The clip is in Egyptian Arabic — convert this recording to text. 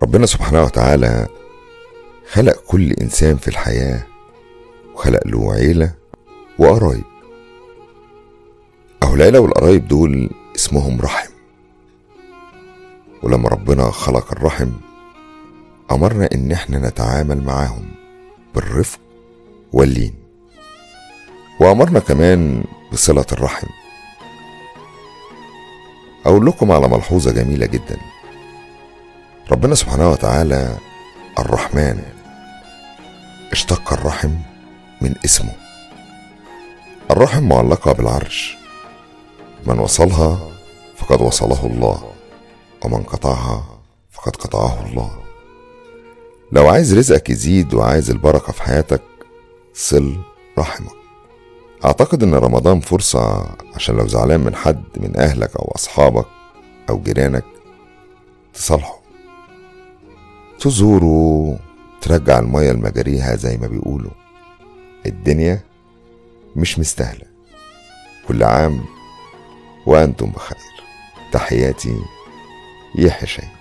ربنا سبحانه وتعالى خلق كل إنسان في الحياة وخلق له عيلة وقرايب أهو العيلة والقرايب دول اسمهم رحم ولما ربنا خلق الرحم أمرنا إن إحنا نتعامل معاهم بالرفق واللين وأمرنا كمان بصلة الرحم أقول لكم على ملحوظة جميلة جدا ربنا سبحانه وتعالى الرحمن اشتق الرحم من اسمه الرحم معلقة بالعرش من وصلها فقد وصله الله ومن قطعها فقد قطعه الله لو عايز رزقك يزيد وعايز البركة في حياتك صل رحمك أعتقد إن رمضان فرصة عشان لو زعلان من حد من أهلك أو أصحابك أو جيرانك تصالحه تزوره ترجع المية لمجاريها زي ما بيقولوا الدنيا مش مستاهلة كل عام وأنتم بخير تحياتي يحيى شيخ